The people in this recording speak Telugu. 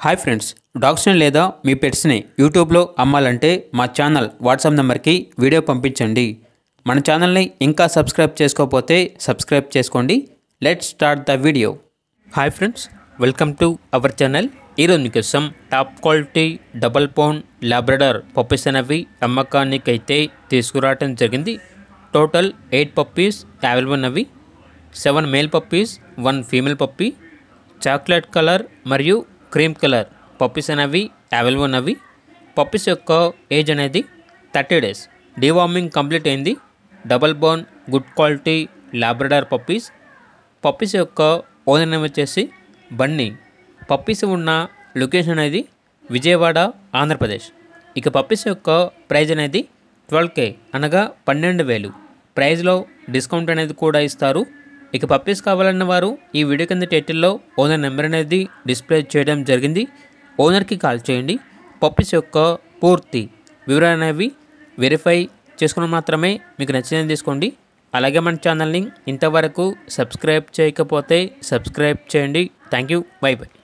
హాయ్ ఫ్రెండ్స్ డాగ్స్ని లేదా మీ పెట్స్ని యూట్యూబ్లో అమ్మాలంటే మా ఛానల్ వాట్సాప్ నెంబర్కి వీడియో పంపించండి మన ఛానల్ని ఇంకా సబ్స్క్రైబ్ చేసుకోకపోతే సబ్స్క్రైబ్ చేసుకోండి let start the video hi friends welcome to our channel ఈరోజు మీకోసం top quality double pound labrador puppies అనేవి అమ్మకానికి అయితే తీసుకురావడం జరిగింది టోటల్ ఎయిట్ పప్పీస్ అవైలబుల్ ఉన్నవి seven male puppies one female puppy chocolate colour మరియు క్రీమ్ కలర్ పప్పీస్ అనేవి అవైలబుల్ ఉన్నవి పప్పీస్ యొక్క ఏజ్ అనేది థర్టీ డేస్ డీవార్మింగ్ కంప్లీట్ అయింది double bone good quality labrador puppies puppies యొక్క ఓనర్ నేమ్ వచ్చేసి బన్నీ పప్పీస్ ఉన్న లొకేషన్ అనేది విజయవాడ ఆంధ్రప్రదేశ్ ఇక పప్పీస్ యొక్క ప్రైజ్ అనేది ట్వెల్వ్ కే అనగా పన్నెండు వేలు ప్రైజ్లో డిస్కౌంట్ అనేది కూడా ఇస్తారు ఇక పప్పీస్ కావాలన్న వారు ఈ వీడియో కింద టైటిల్లో ఓనర్ నెంబర్ అనేది డిస్ప్లే చేయడం జరిగింది ఓనర్కి కాల్ చేయండి పప్పీస్ యొక్క పూర్తి వివరాలు అనేవి వెరిఫై చేసుకుని మాత్రమే మీకు నచ్చిందని తీసుకోండి అలాగే మన ఛానల్ని ఇంతవరకు సబ్స్క్రైబ్ చేయకపోతే సబ్స్క్రైబ్ చేయండి థ్యాంక్ యూ బై బై